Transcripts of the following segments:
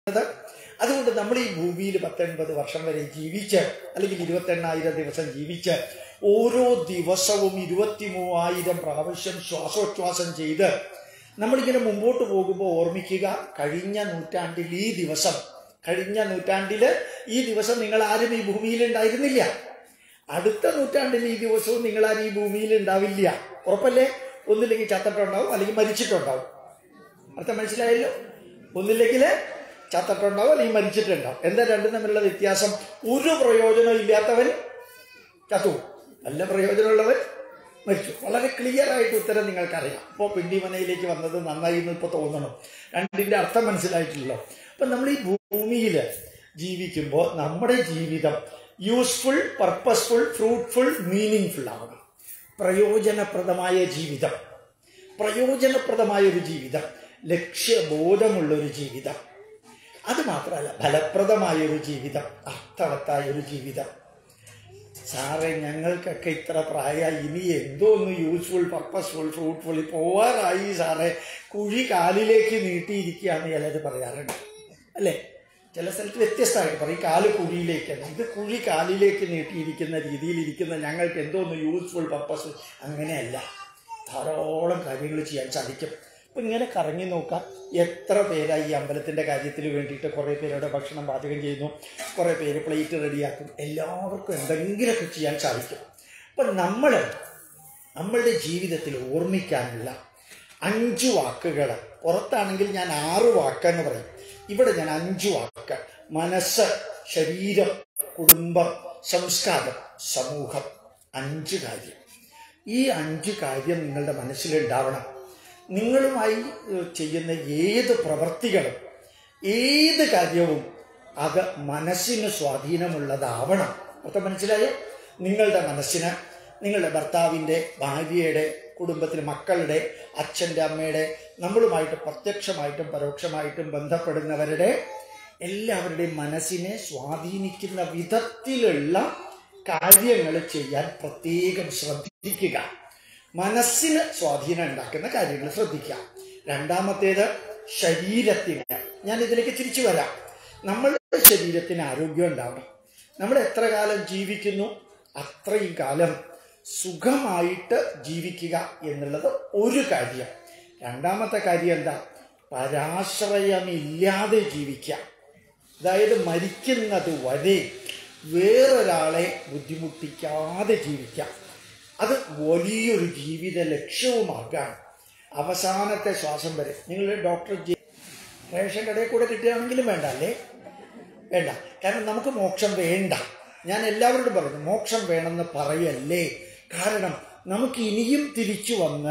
പറയുന്നത് അതുകൊണ്ട് നമ്മൾ ഈ ഭൂമിയിൽ പത്തൊൻപത് വർഷം വരെ ജീവിച്ച് അല്ലെങ്കിൽ ഇരുപത്തെണ്ണായിരം ദിവസം ജീവിച്ച് ഓരോ ദിവസവും ഇരുപത്തി മൂവായിരം പ്രാവശ്യം ശ്വാസോച്ഛ്വാസം ചെയ്ത് നമ്മളിങ്ങനെ മുമ്പോട്ട് പോകുമ്പോൾ ഓർമ്മിക്കുക കഴിഞ്ഞ നൂറ്റാണ്ടിൽ ഈ ദിവസം കഴിഞ്ഞ നൂറ്റാണ്ടിൽ ഈ ദിവസം നിങ്ങൾ ആരും ഈ ഭൂമിയിൽ ഉണ്ടായിരുന്നില്ല അടുത്ത നൂറ്റാണ്ടിൽ ഈ ദിവസവും നിങ്ങൾ ആരും ഈ ഭൂമിയിൽ ഉണ്ടാവില്ല ഉറപ്പല്ലേ ഒന്നില്ലെങ്കിൽ ചത്തിട്ടുണ്ടാവും അല്ലെങ്കിൽ മരിച്ചിട്ടുണ്ടാവും അർത്ഥം മനസ്സിലായല്ലോ ഒന്നില്ലെങ്കിൽ ചത്തിട്ടുണ്ടാവും അല്ലെങ്കിൽ മരിച്ചിട്ടുണ്ടാവും എന്താ രണ്ടും തമ്മിലുള്ള വ്യത്യാസം ഒരു പ്രയോജനം ഇല്ലാത്തവൻ ചത്തു നല്ല പ്രയോജനമുള്ളവൻ മരിച്ചു വളരെ ക്ലിയർ ആയിട്ട് ഉത്തരം നിങ്ങൾക്കറിയാം ഇപ്പോൾ പിണ്ടിമനയിലേക്ക് വന്നത് നന്നായി എന്ന് ഇപ്പോൾ തോന്നണം രണ്ടിൻ്റെ അർത്ഥം മനസ്സിലായിട്ടില്ലല്ലോ അപ്പം നമ്മൾ ഈ ഭൂമിയിൽ ജീവിക്കുമ്പോൾ നമ്മുടെ ജീവിതം യൂസ്ഫുൾ പർപ്പസ്ഫുൾ ഫ്രൂട്ട്ഫുൾ മീനിങ്ഫുൾ ആവണം പ്രയോജനപ്രദമായ ജീവിതം പ്രയോജനപ്രദമായ ഒരു ജീവിതം ലക്ഷ്യബോധമുള്ള ഒരു ജീവിതം അത് മാത്രമല്ല ഫലപ്രദമായ ഒരു ജീവിതം അർത്ഥവത്തായ ഒരു ജീവിതം സാറേ ഞങ്ങൾക്കൊക്കെ ഇത്ര പ്രായമായി ഇനി എന്തോ ഒന്ന് യൂസ്ഫുൾ പർപ്പസ്ഫുൾ ഫ്രൂട്ട്ഫുൾ പോവാറായി സാറേ കുഴി കാലിലേക്ക് നീട്ടിയിരിക്കുകയാണ് ചിലർ പറയാറുണ്ട് അല്ലേ ചില സ്ഥലത്ത് വ്യത്യസ്തമായിട്ട് പറയും കാല് കുഴിയിലേക്കാണ് ഇത് കുഴി കാലിലേക്ക് നീട്ടിയിരിക്കുന്ന രീതിയിൽ ഇരിക്കുന്ന ഞങ്ങൾക്ക് എന്തോ ഒന്ന് യൂസ്ഫുൾ പർപ്പസ് അങ്ങനെയല്ല ധാരാളം കാര്യങ്ങൾ ചെയ്യാൻ സാധിക്കും അപ്പം ഇങ്ങനെ കറങ്ങി നോക്കാം എത്ര പേരായി ഈ അമ്പലത്തിൻ്റെ കാര്യത്തിൽ വേണ്ടിയിട്ട് കുറേ പേരുടെ ഭക്ഷണം പാചകം ചെയ്യുന്നു കുറേ പേര് പ്ലേറ്റ് റെഡിയാക്കും എല്ലാവർക്കും എന്തെങ്കിലുമൊക്കെ ചെയ്യാൻ സാധിക്കും അപ്പം നമ്മൾ നമ്മളുടെ ജീവിതത്തിൽ ഓർമ്മിക്കാനുള്ള അഞ്ച് വാക്കുകൾ പുറത്താണെങ്കിൽ ഞാൻ ആറ് വാക്കെന്ന് പറയും ഇവിടെ ഞാൻ അഞ്ച് വാക്ക് മനസ്സ് ശരീരം കുടുംബം സംസ്കാരം സമൂഹം അഞ്ച് കാര്യം ഈ അഞ്ച് കാര്യം നിങ്ങളുടെ മനസ്സിലുണ്ടാവണം നിങ്ങളുമായി ഏഹ്, ചെയ്യുന്ന ഏത് പ്രവൃത്തികളും ഏത് കാര്യവും അത് മനസ്സിന് സ്വാധീനമുള്ളതാവണം അർത്ഥം മനസ്സിലായോ നിങ്ങളുടെ മനസ്സിന് നിങ്ങളുടെ ഭർത്താവിൻ്റെ ഭാര്യയുടെ കുടുംബത്തിലെ മക്കളുടെ അച്ഛൻ്റെ അമ്മയുടെ നമ്മളുമായിട്ട് പ്രത്യക്ഷമായിട്ടും പരോക്ഷമായിട്ടും ബന്ധപ്പെടുന്നവരുടെ എല്ലാവരുടെയും മനസ്സിനെ സ്വാധീനിക്കുന്ന വിധത്തിലുള്ള കാര്യങ്ങൾ ചെയ്യാൻ പ്രത്യേകം ശ്രദ്ധിക്കുക മനസ്സിന് സ്വാധീനം ഉണ്ടാക്കുന്ന കാര്യങ്ങൾ ശ്രദ്ധിക്കുക രണ്ടാമത്തേത് ശരീരത്തിന് ഞാൻ ഇതിലേക്ക് തിരിച്ചു വരാം നമ്മളുടെ ശരീരത്തിന് ആരോഗ്യം ഉണ്ടാവണം നമ്മൾ എത്ര കാലം ജീവിക്കുന്നു അത്രയും കാലം സുഖമായിട്ട് ജീവിക്കുക എന്നുള്ളത് ഒരു കാര്യം രണ്ടാമത്തെ കാര്യം എന്താ പരാശ്രയമില്ലാതെ ജീവിക്കുക അതായത് മരിക്കുന്നത് വരെ വേറൊരാളെ ബുദ്ധിമുട്ടിക്കാതെ ജീവിക്കാം അത് വലിയൊരു ജീവിത ലക്ഷ്യവുമാകാൻ അവസാനത്തെ ശ്വാസം വരെ നിങ്ങൾ ഡോക്ടർ ജെ റേഷൻ കടയിൽ കൂടെ കിട്ടുകയാണെങ്കിലും വേണ്ട അല്ലേ വേണ്ട കാരണം നമുക്ക് മോക്ഷം വേണ്ട ഞാൻ എല്ലാവരോടും പറയുന്നു മോക്ഷം വേണമെന്ന് പറയല്ലേ കാരണം നമുക്ക് ഇനിയും തിരിച്ചു വന്ന്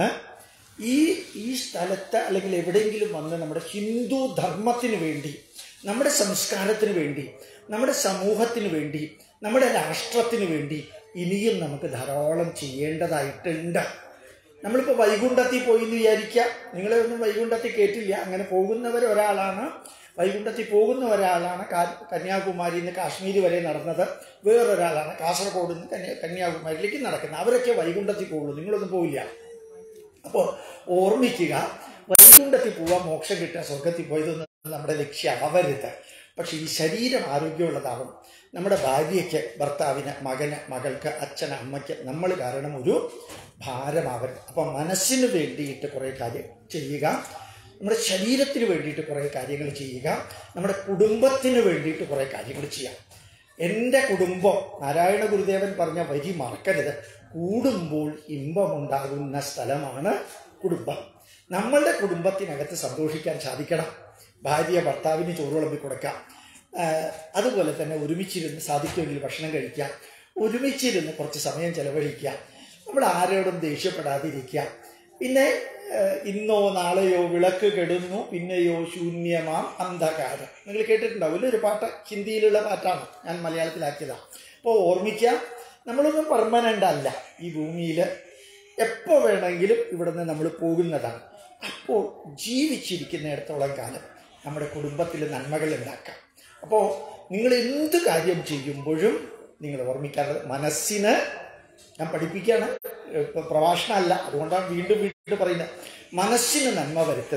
ഈ ഈ സ്ഥലത്ത് അല്ലെങ്കിൽ എവിടെയെങ്കിലും വന്ന് നമ്മുടെ ഹിന്ദു ധർമ്മത്തിന് വേണ്ടി നമ്മുടെ സംസ്കാരത്തിന് വേണ്ടി നമ്മുടെ സമൂഹത്തിന് വേണ്ടി നമ്മുടെ രാഷ്ട്രത്തിന് വേണ്ടി ഇനിയും നമുക്ക് ധാരാളം ചെയ്യേണ്ടതായിട്ടുണ്ട് നമ്മളിപ്പോൾ വൈകുണ്ഠത്തിൽ പോയി എന്ന് വിചാരിക്കുക നിങ്ങളെ ഒന്നും വൈകുണ്ഠത്തിൽ കേട്ടില്ല അങ്ങനെ പോകുന്നവർ ഒരാളാണ് വൈകുണ്ഠത്തിൽ പോകുന്ന ഒരാളാണ് കാ- കന്യാകുമാരിയിൽ നിന്ന് കാശ്മീർ വരെ നടന്നത് വേറൊരാളാണ് കാസർഗോഡ് നിന്ന് കന്യാ കന്യാകുമാരിയിലേക്ക് നടക്കുന്നത് അവരൊക്കെ വൈകുണ്ഠത്തിൽ പോകുള്ളൂ നിങ്ങളൊന്നും പോയില്ല അപ്പോൾ ഓർമ്മിക്കുക വൈകുണ്ഠത്തിൽ പോവാൻ മോക്ഷം കിട്ടുക സ്വർഗത്തിൽ പോയതൊന്നും നമ്മുടെ ലക്ഷ്യമാവരുത് പക്ഷെ ഈ ശരീരം ആരോഗ്യമുള്ളതാവണം നമ്മുടെ ഭാര്യയ്ക്ക് ഭർത്താവിന് മകന് മകൾക്ക് അച്ഛന് അമ്മയ്ക്ക് നമ്മൾ കാരണം ഒരു ഭാരമാവരുത് അപ്പം മനസ്സിന് വേണ്ടിയിട്ട് കുറേ കാര്യം ചെയ്യുക നമ്മുടെ ശരീരത്തിന് വേണ്ടിയിട്ട് കുറേ കാര്യങ്ങൾ ചെയ്യുക നമ്മുടെ കുടുംബത്തിന് വേണ്ടിയിട്ട് കുറേ കാര്യങ്ങൾ ചെയ്യാം എൻ്റെ കുടുംബം നാരായണ ഗുരുദേവൻ പറഞ്ഞ വരി മറക്കരുത് കൂടുമ്പോൾ ഇമ്പമുണ്ടാകുന്ന സ്ഥലമാണ് കുടുംബം നമ്മളുടെ കുടുംബത്തിനകത്ത് സന്തോഷിക്കാൻ സാധിക്കണം ഭാര്യ ഭർത്താവിന് ചോറ് വിളമ്പി കൊടുക്കാം ആഹ് അതുപോലെ തന്നെ ഒരുമിച്ചിരുന്ന് സാധിക്കുമെങ്കിൽ ഭക്ഷണം കഴിക്കാം ഒരുമിച്ചിരുന്ന് കുറച്ച് സമയം ചെലവഴിക്കുക നമ്മൾ ആരോടും ദേഷ്യപ്പെടാതിരിക്കുക പിന്നെ ആഹ് ഇന്നോ നാളെയോ വിളക്ക് കെടുന്നു പിന്നെയോ ശൂന്യമാം അന്ധകാരം നിങ്ങൾ കേട്ടിട്ടുണ്ടാവില്ല ഒരു പാട്ട് ഹിന്ദിയിലുള്ള പാട്ടാണ് ഞാൻ മലയാളത്തിലാക്കിയതാണ് അപ്പോൾ ഓർമ്മിക്കുക നമ്മളൊന്നും പെർമനൻ്റ് അല്ല ഈ ഭൂമിയിൽ എപ്പോൾ വേണമെങ്കിലും ഇവിടുന്ന് നമ്മൾ പോകുന്നതാണ് അപ്പോൾ ജീവിച്ചിരിക്കുന്നിടത്തോളം കാലം നമ്മുടെ കുടുംബത്തിൽ നന്മകൾ ഉണ്ടാക്കാം അപ്പോൾ നിങ്ങൾ എന്ത് കാര്യം ചെയ്യുമ്പോഴും നിങ്ങൾ ഓർമ്മിക്കാറുള്ളത് മനസ്സിന് ഞാൻ പഠിപ്പിക്കുകയാണ് ഇപ്പൊ പ്രഭാഷണമല്ല അതുകൊണ്ടാണ് വീണ്ടും വീണ്ടും പറയുന്നത് മനസ്സിന് നന്മ വരുത്തുന്ന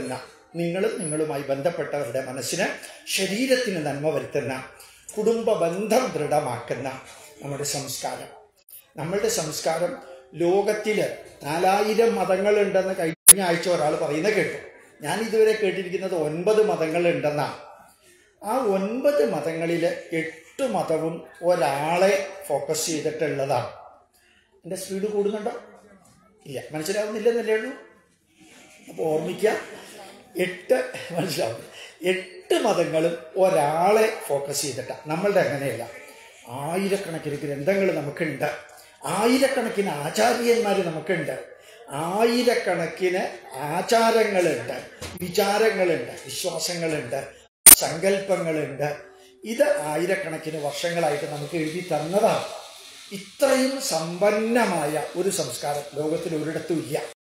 നിങ്ങളും നിങ്ങളുമായി ബന്ധപ്പെട്ടവരുടെ മനസ്സിന് ശരീരത്തിന് നന്മ വരുത്തുന്ന കുടുംബ ബന്ധം ദൃഢമാക്കുന്ന നമ്മുടെ സംസ്കാരം നമ്മളുടെ സംസ്കാരം ലോകത്തില് നാലായിരം മതങ്ങളുണ്ടെന്ന് കഴിഞ്ഞ ആഴ്ച ഒരാൾ പറയുന്നത് കേട്ടു ഞാൻ ഇതുവരെ കേട്ടിരിക്കുന്നത് ഒൻപത് മതങ്ങളുണ്ടെന്നാണ് ആ ഒൻപത് മതങ്ങളിൽ എട്ട് മതവും ഒരാളെ ഫോക്കസ് ചെയ്തിട്ടുള്ളതാണ് എൻ്റെ സ്പീഡ് കൂടുന്നുണ്ടോ ഇല്ല മനസ്സിലാവുന്നില്ലെന്നല്ലേ ഉള്ളൂ അപ്പോൾ ഓർമ്മിക്കുക എട്ട് മനസ്സിലാവും എട്ട് മതങ്ങളും ഒരാളെ ഫോക്കസ് ചെയ്തിട്ടാണ് നമ്മളുടെ അങ്ങനെയല്ല ആയിരക്കണക്കിന് ഗ്രന്ഥങ്ങൾ നമുക്കുണ്ട് ആയിരക്കണക്കിന് ആചാര്യന്മാർ നമുക്കുണ്ട് ആയിരക്കണക്കിന് ആചാരങ്ങളുണ്ട് വിചാരങ്ങളുണ്ട് വിശ്വാസങ്ങളുണ്ട് സങ്കല്പങ്ങളുണ്ട് ഇത് ആയിരക്കണക്കിന് വർഷങ്ങളായിട്ട് നമുക്ക് എഴുതി തന്നതാണ് ഇത്രയും സമ്പന്നമായ ഒരു സംസ്കാരം ലോകത്തിൽ ഒരിടത്തും ഇല്ല